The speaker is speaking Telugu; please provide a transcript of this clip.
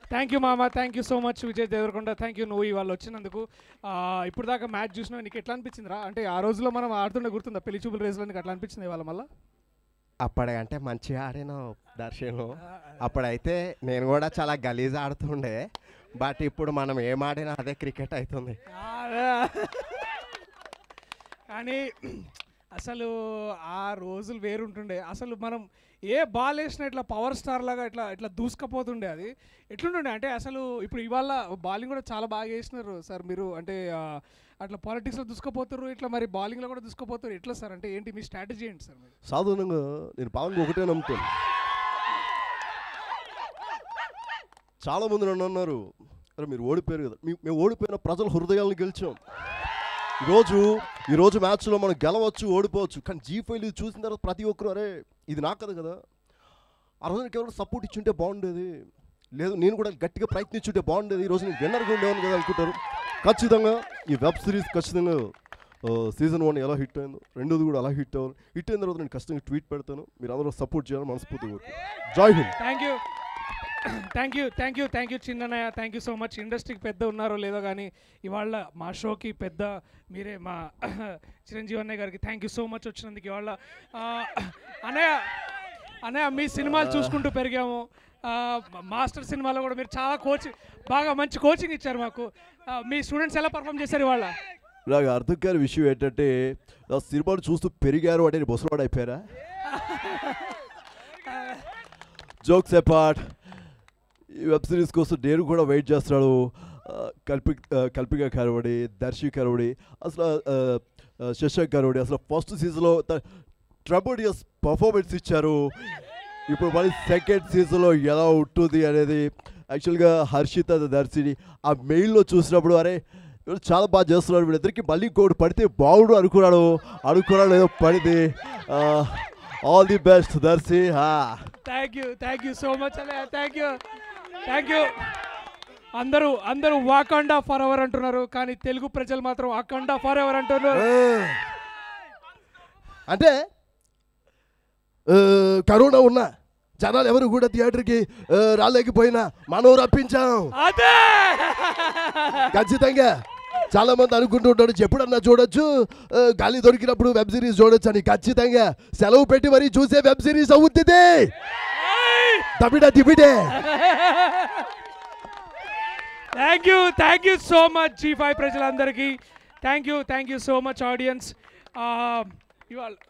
థ్యాంక్ యూ మామ thank you so much Vijay Devarakonda thank you నువ్వు ఇవాళ వచ్చినందుకు ఆ, ఇప్పుడు దాకా మ్యాచ్ చూసినా నీకు ఎట్లా అనిపించిందిరా అంటే ఆ రోజులో మనం ఆడుతుండే గుర్తుందా పెళ్లి చూపుల రేసులో నీకు అట్లా అనిపించింది ఇవాళ మళ్ళీ అప్పటికంటే మంచిగా ఆడిన దర్శనం అప్పుడైతే నేను కూడా చాలా గలీజ్ ఆడుతుండే బట్ ఇప్పుడు మనం ఏం ఆడినా అదే క్రికెట్ అవుతుంది కానీ అసలు ఆ రోజులు వేరుంటుండే అసలు మనం ఏ బాల్ వేసినా ఇట్లా పవర్ స్టార్ లాగా ఇట్లా ఇట్లా దూసుకపోతుండే అది ఎట్లుంటుండే అంటే అసలు ఇప్పుడు ఇవాళ బాలింగ్ కూడా చాలా బాగా వేసినారు సార్ మీరు అంటే ఆ, అట్లా పాలిటిక్స్లో దూసుకుపోతారు ఇట్లా మరి బౌలింగ్లో కూడా దూసుకుపోతారు ఎట్లా సార్ అంటే ఏంటి మీ స్ట్రాటజీ ఏంటి సార్ మీరు సాధారణంగా నేను పావంగా ఒకటే నమ్ముతాను చాలా మంది నన్ను అన్నారు అరే మీరు ఓడిపోయారు కదా మీ- మేము ఓడిపోయిన ప్రజల హృదయాలను గెలిచాం ఈరోజు ఈరోజు మ్యాచ్లో మనం గెలవచ్చు ఓడిపోవచ్చు కానీ జీ ఫైవ్ ఇది చూసిన తర్వాత ప్రతి ఒక్కరు అరే ఇది నా కదా కదా ఆ రోజు నాకు ఎవరైనా సపోర్ట్ ఇచ్చుంటే బాగుండేది లేదు నేను కూడా గట్టిగా ప్రయత్నించుంటే బాగుండేది ఈరోజు నేను విన్నర్గా ఉండేవాను కదా అనుకుంటారు ఖచ్చితంగా ఈ వెబ్ సిరీస్ ఖచ్చితంగా సీజన్ వన్ ఎలా హిట్ అయిందో రెండోది కూడా అలా హిట్ అవ్వాలి హిట్ అయిన తర్వాత నేను ఖచ్చితంగా ట్వీట్ పెడతాను మీరు అందరూ సపోర్ట్ చేయాలని మనస్ఫూర్తిగా కోరుకుంటున్నాను జై హింద్ thank you thank you thank you thank you చిన్ననయ్య థ్యాంక్ యూ సో మచ్ ఇండస్ట్రీకి పెద్ద ఉన్నారో లేదో కానీ ఇవాళ మా షోకి పెద్ద మీరే మా చిరంజీవి అన్నయ్య గారికి థ్యాంక్ యూ సో మచ్ వచ్చినందుకు ఇవాళ ఆ, అన్నయ్య అన్నయ్య మీ సినిమాలు చూసుకుంటూ పెరిగాము ఆ, మాస్టర్ సినిమాలో కూడా మీరు చాలా కోచింగ్ బాగా మంచి కోచింగ్ ఇచ్చారు మాకు ఆ, మీ స్టూడెంట్స్ ఎలా పర్ఫామ్ చేశారు ఇవాళ నాకు అర్థం కాని విషయం ఏంటంటే నా సినిమాలు చూస్తూ పెరిగారు అంటే నేను ముసలివాడు అయిపోయారా జోక్స్ అపార్ట్ ఈ వెబ్ సిరీస్ కోసం నేను కూడా వెయిట్ చేస్తున్నాడు ఆ, కల్పి ఆ, కల్పిక కరవడి దర్శి కరవడి అసలు ఆ, ఆ, శశాంక్ కరవడి అసలు ఫస్ట్ సీజన్లో ట్రబుడియస్ పర్ఫార్మెన్స్ ఇచ్చారు ఇప్పుడు మళ్ళీ సెకండ్ సీజన్లో ఎలా ఉంటుంది అనేది యాక్చువల్గా హర్షిత దర్శిని ఆ మెయిల్లో చూసినప్పుడు అరే వీళ్ళు చాలా బాగా చేస్తున్నారు వీళ్ళిద్దరికి మళ్ళీ ఇంకోటి పడితే బాగుండు అనుకున్నాడు అనుకున్నాడు ఏదో పడింది ఆల్ ది బెస్ట్ దర్శి హా thank you thank you so much అన్నయ్య థ్యాంక్ యూ థ్యాంక్ యూ అందరూ అందరూ వాకండా ఫర్ ఎవర్ అంటున్నారు కానీ తెలుగు ప్రజలు మాత్రం అకండా ఫర్ ఎవర్ అంటున్నారు అంటే ఆ, కరోనా ఉన్నా జనాలు ఎవరు కూడా థియేటర్కి ఆ, రాలేకపోయినా మనం రప్పించాం అదే ఖచ్చితంగా చాలా మంది అనుకుంటుంటాడు ఎప్పుడన్నా చూడొచ్చు ఆ, గాలి దొరికినప్పుడు వెబ్ సిరీస్ చూడొచ్చు అని ఖచ్చితంగా సెలవు పెట్టి మరీ చూసే వెబ్ సిరీస్ అవుతుంది తమిడ తిమిడే thank you thank you so much Zee five ప్రజలందరికీ thank you thank you so much audience ఇవాళ